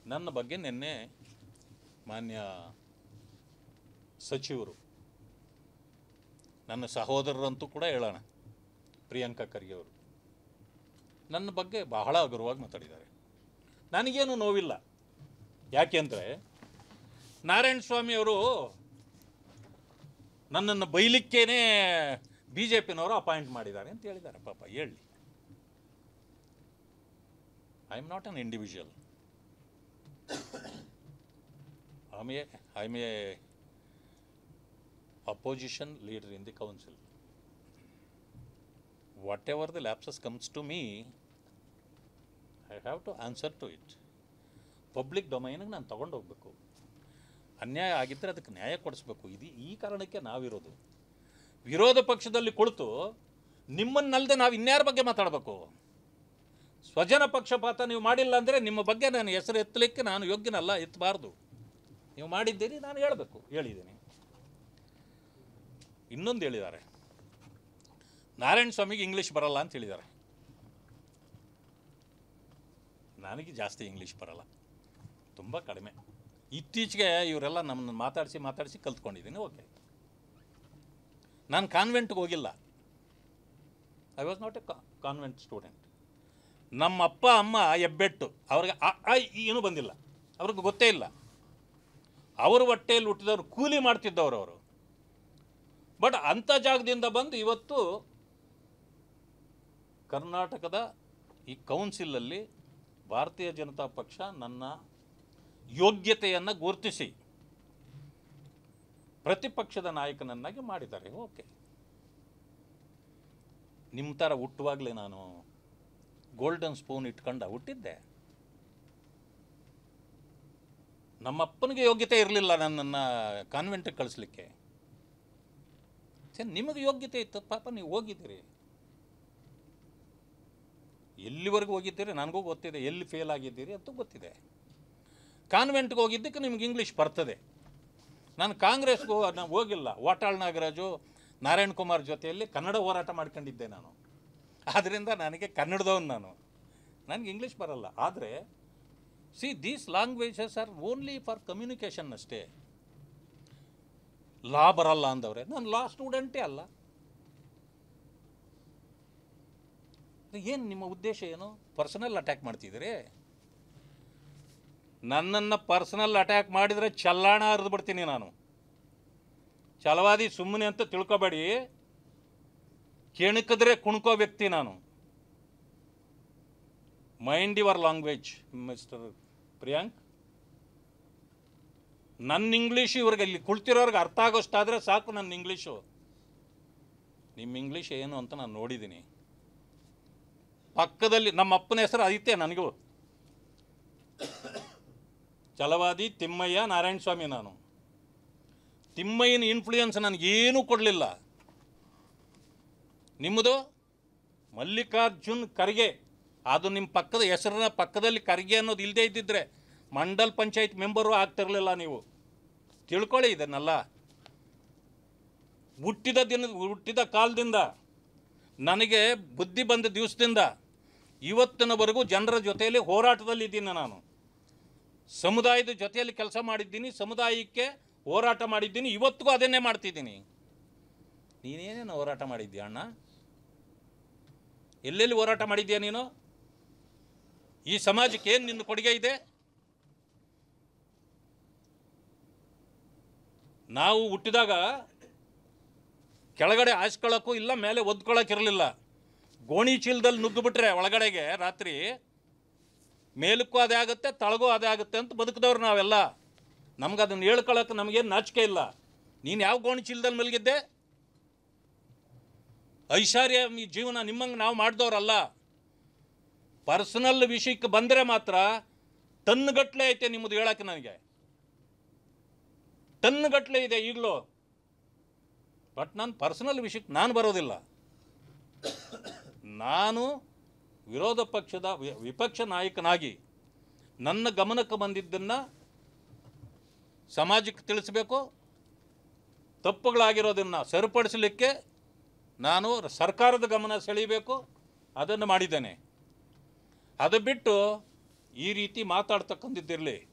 ನನ್ನ ಬಗ್ಗೆ ನಿನ್ನೆ ಮಾನ್ಯ ಸಚಿವರು ನನ್ನ ಸಹೋದರರಂತೂ ಕೂಡ ಹೇಳೋಣ ಪ್ರಿಯಾಂಕಾ ಖರ್ಗೆ ಅವರು ನನ್ನ ಬಗ್ಗೆ ಬಹಳ ಹಗುರವಾಗಿ ಮಾತಾಡಿದ್ದಾರೆ ನನಗೇನು ನೋವಿಲ್ಲ ಯಾಕೆಂದರೆ ನಾರಾಯಣ ಸ್ವಾಮಿ ಅವರು ನನ್ನನ್ನು ಬೈಲಿಕ್ಕೇನೆ ಬಿ ಜೆ ಪಿನವರು ಅಪಾಯಿಂಟ್ ಮಾಡಿದ್ದಾರೆ ಅಂತ ಹೇಳಿದ್ದಾರೆ ಪಾಪ ಹೇಳಿ I am not an individual I a I a opposition leader in the council. Whatever the lapses comes to me, I have to answer to it. Public ಡೊಮೈನಿಗೆ ನಾನು ತಗೊಂಡು ಹೋಗ್ಬೇಕು ಅನ್ಯಾಯ ಆಗಿದ್ದರೆ ಅದಕ್ಕೆ ನ್ಯಾಯ ಕೊಡಿಸ್ಬೇಕು ಇದು ಈ ಕಾರಣಕ್ಕೆ ನಾವಿರೋದು ವಿರೋಧ ಪಕ್ಷದಲ್ಲಿ ಕುಳಿತು ನಿಮ್ಮನ್ನಲ್ಲದೆ ನಾವು ಇನ್ಯಾರ ಬಗ್ಗೆ ಮಾತಾಡಬೇಕು ಸ್ವಜನ ಪಕ್ಷಪಾತ ನೀವು ಮಾಡಿಲ್ಲ ಅಂದರೆ ನಿಮ್ಮ ಬಗ್ಗೆ ನಾನು ಹೆಸರು ಎತ್ತಲಿಕ್ಕೆ ನಾನು ಯೋಗ್ಯನಲ್ಲ ಎತ್ತಬಾರ್ದು ನೀವು ಮಾಡಿದ್ದೀರಿ ನಾನು ಹೇಳಬೇಕು ಹೇಳಿದ್ದೀನಿ ಇನ್ನೊಂದು ಹೇಳಿದ್ದಾರೆ ನಾರಾಯಣ ಸ್ವಾಮಿಗೆ ಇಂಗ್ಲೀಷ್ ಬರಲ್ಲ ಅಂತ ಹೇಳಿದ್ದಾರೆ ನನಗೆ ಜಾಸ್ತಿ ಇಂಗ್ಲೀಷ್ ಬರಲ್ಲ ತುಂಬ ಕಡಿಮೆ ಇತ್ತೀಚೆಗೆ ಇವರೆಲ್ಲ ನಮ್ಮನ್ನು ಮಾತಾಡಿಸಿ ಮಾತಾಡಿಸಿ ಕಲ್ತ್ಕೊಂಡಿದ್ದೀನಿ ಓಕೆ ನಾನು ಕಾನ್ವೆಂಟ್ಗೆ ಹೋಗಿಲ್ಲ I was not a convent student ನಮ್ಮ ಅಪ್ಪ ಅಮ್ಮ ಹೆಬ್ಬೆಟ್ಟು ಅವ್ರಿಗೆ ಅ ಆ, ಇ, ಏನೂ ಬಂದಿಲ್ಲ ಅವ್ರಿಗೆ ಗೊತ್ತೇ ಇಲ್ಲ ಅವ್ರ ಹೊಟ್ಟೆಯಲ್ಲಿ ಹುಟ್ಟಿದವರು ಕೂಲಿ ಮಾಡ್ತಿದ್ದವರು ಅವರು ಬಟ್ ಅಂಥ ಜಾಗದಿಂದ ಬಂದು ಇವತ್ತು ಕರ್ನಾಟಕದ ಈ ಕೌನ್ಸಿಲಲ್ಲಿ ಭಾರತೀಯ ಜನತಾ ಪಕ್ಷ ನನ್ನ ಯೋಗ್ಯತೆಯನ್ನು ಗುರುತಿಸಿ ಪ್ರತಿಪಕ್ಷದ ನಾಯಕನನ್ನಾಗಿ ಮಾಡಿದ್ದಾರೆ ಓಕೆ ನಿಮ್ಮ ಥರ ಹುಟ್ಟುವಾಗಲೇ ನಾನು ಗೋಲ್ಡನ್ ಸ್ಪೂನ್ ಇಟ್ಕೊಂಡ ಹುಟ್ಟಿದ್ದೆ ನಮ್ಮಪ್ಪನಿಗೆ ಯೋಗ್ಯತೆ ಇರಲಿಲ್ಲ ನನ್ನನ್ನು ಕಾನ್ವೆಂಟಿಗೆ ಕಳಿಸ್ಲಿಕ್ಕೆ ಸರಿ ನಿಮಗೆ ಯೋಗ್ಯತೆ ಇತ್ತು ಪಾಪ ನೀವು ಹೋಗಿದ್ದೀರಿ ಎಲ್ಲಿವರೆಗೂ ಹೋಗಿದ್ದೀರಿ ನನಗೂ ಗೊತ್ತಿದೆ ಎಲ್ಲಿ ಫೇಲ್ ಆಗಿದ್ದೀರಿ ಅಂತ ಗೊತ್ತಿದೆ ಕಾನ್ವೆಂಟ್ಗೆ ಹೋಗಿದ್ದಕ್ಕೆ ನಿಮ್ಗೆ ಇಂಗ್ಲೀಷ್ ಬರ್ತದೆ ನಾನು ಕಾಂಗ್ರೆಸ್ಗೂ ನಾನು ಹೋಗಿಲ್ಲ ವಾಟಾಳ್ ನಾಗರಾಜು ನಾರಾಯಣ್ ಕುಮಾರ್ ಜೊತೆಯಲ್ಲಿ ಕನ್ನಡ ಹೋರಾಟ ಮಾಡ್ಕೊಂಡಿದ್ದೆ ನಾನು ಆದ್ದರಿಂದ ನನಗೆ ಕನ್ನಡದವನು ನಾನು ನನಗೆ ಇಂಗ್ಲೀಷ್ ಬರಲ್ಲ ಆದರೆ see these languages are only for communication ಅಷ್ಟೇ ಲಾ ಬರಲ್ಲ ಅಂದವ್ರೆ ನಾನು ಲಾ ಸ್ಟೂಡೆಂಟೇ ಅಲ್ಲ ಏನು ನಿಮ್ಮ ಉದ್ದೇಶ ಏನು ಪರ್ಸನಲ್ ಅಟ್ಯಾಕ್ ಮಾಡ್ತಿದ್ದೀರಿ ನನ್ನನ್ನು ಪರ್ಸನಲ್ ಅಟ್ಯಾಕ್ ಮಾಡಿದರೆ ಚಲ್ಲಾಣ ಹರಿದು ಬಿಡ್ತೀನಿ ನಾನು ಛಲವಾದಿ ಸುಮ್ಮನೆ ಅಂತ ತಿಳ್ಕೊಬೇಡಿ ಕೆಣಕಿದ್ರೆ ಕುಣ್ಕೋ ವ್ಯಕ್ತಿ ನಾನು mind your language mister Priyank ನನ್ನ ಇಂಗ್ಲೀಷು ಇವ್ರಿಗೆ ಇಲ್ಲಿ ಕುಳ್ತಿರೋರ್ಗೆ ಅರ್ಥ ಆಗೋಷ್ಟಾದರೆ ಸಾಕು ನನ್ನ ಇಂಗ್ಲೀಷು ನಿಮ್ಮ ಇಂಗ್ಲೀಷ್ ಏನು ಅಂತ ನಾನು ನೋಡಿದ್ದೀನಿ ಪಕ್ಕದಲ್ಲಿ ನಮ್ಮ ಅಪ್ಪನ ಹೆಸರು ಐತೆ ನನಗೂ ಛಲವಾದಿ ತಿಮ್ಮಯ್ಯ ನಾರಾಯಣ ಸ್ವಾಮಿ ನಾನು ತಿಮ್ಮಯ್ಯನ ಇನ್ಫ್ಲೂಯೆನ್ಸ್ ನನಗೇನೂ ಕೊಡಲಿಲ್ಲ ನಿಮ್ಮದು ಮಲ್ಲಿಕಾರ್ಜುನ್ ಖರ್ಗೆ ಅದು ನಿಮ್ಮ ಪಕ್ಕದ ಹೆಸರಿನ ಪಕ್ಕದಲ್ಲಿ ಖರ್ಗೆ ಅನ್ನೋದು ಇಲ್ಲದೇ ಇದ್ದಿದ್ರೆ ಮಂಡಲ್ ಪಂಚಾಯತ್ ಮೆಂಬರು ಆಗ್ತಿರಲಿಲ್ಲ ನೀವು ತಿಳ್ಕೊಳ್ಳಿ ಇದನ್ನೆಲ್ಲ ಹುಟ್ಟಿದ ದಿನ ಹುಟ್ಟಿದ ಕಾಲದಿಂದ ನನಗೆ ಬುದ್ಧಿ ಬಂದ ದಿವಸದಿಂದ ಇವತ್ತಿನವರೆಗೂ ಜನರ ಜೊತೆಯಲ್ಲಿ ಹೋರಾಟದಲ್ಲಿ ಇದ್ದೀನಿ ನಾನು ಸಮುದಾಯದ ಜೊತೆಯಲ್ಲಿ ಕೆಲಸ ಮಾಡಿದ್ದೀನಿ ಸಮುದಾಯಕ್ಕೆ ಹೋರಾಟ ಮಾಡಿದ್ದೀನಿ ಇವತ್ತಿಗೂ ಅದನ್ನೇ ಮಾಡ್ತಿದ್ದೀನಿ ನೀನೇನೇನು ಹೋರಾಟ ಮಾಡಿದ್ದೀಯ ಅಣ್ಣ ಎಲ್ಲೆಲ್ಲಿ ಹೋರಾಟ ಮಾಡಿದ್ದೀಯ ನೀನು ಈ ಸಮಾಜಕ್ಕೆ ಏನು ನಿನ್ನ ಕೊಡುಗೆ ಇದೆ ನಾವು ಹುಟ್ಟಿದಾಗ ಕೆಳಗಡೆ ಹಾಸ್ಕೊಳ್ಳೋಕ್ಕೂ ಇಲ್ಲ ಮೇಲೆ ಒದ್ಕೊಳ್ಳೋಕ್ಕಿರಲಿಲ್ಲ ಗೋಣಿ ಚೀಲದಲ್ಲಿ ನುಗ್ಗಿಬಿಟ್ರೆ ಒಳಗಡೆಗೆ ರಾತ್ರಿ ಮೇಲಕ್ಕೂ ಅದೇ ಆಗುತ್ತೆ ತಳಗೂ ಅದೇ ಆಗುತ್ತೆ ಅಂತ ಬದುಕಿದವ್ರು ನಾವೆಲ್ಲ ನಮ್ಗೆ ಅದನ್ನು ಹೇಳ್ಕೊಳಕ್ಕೆ ನಮಗೇನು ನಾಚಿಕೆ ಇಲ್ಲ ನೀನು ಯಾವ ಗೋಣಿ ಚೀಲದಲ್ಲಿ ಮಲಗಿದ್ದೆ ಐಶ್ವರ್ಯ ಈ ಜೀವನ ನಿಮ್ಮಂಗೆ ನಾವು ಮಾಡಿದವ್ರಲ್ಲ ಪರ್ಸನಲ್ ವಿಷಯಕ್ಕೆ ಬಂದರೆ ಮಾತ್ರ ಟನ್ಗಟ್ಲೆ ಐತೆ ನಿಮ್ಮದು ಹೇಳಕ್ಕೆ ನನಗೆ ಟನ್ಗಟ್ಲೆ ಇದೆ ಈಗಲೂ ಬಟ್ ನಾನು ಪರ್ಸನಲ್ ವಿಷಯಕ್ಕೆ ನಾನು ಬರೋದಿಲ್ಲ ನಾನು ವಿರೋಧ ಪಕ್ಷದ ವಿ- ವಿಪಕ್ಷ ನಾಯಕನಾಗಿ ನನ್ನ ಗಮನಕ್ಕೆ ಬಂದಿದ್ದನ್ನು ಸಮಾಜಕ್ಕೆ ತಿಳಿಸ್ಬೇಕು ತಪ್ಪುಗಳಾಗಿರೋದನ್ನು ಸರಿಪಡಿಸಲಿಕ್ಕೆ ನಾನು ಸರ್ಕಾರದ ಗಮನ ಸೆಳೀಬೇಕು ಅದನ್ನು ಮಾಡಿದ್ದೇನೆ ಅದು ಬಿಟ್ಟು ಈ ರೀತಿ ಮಾತಾಡ್ತಕ್ಕಂಥದ್ದಿರಲಿ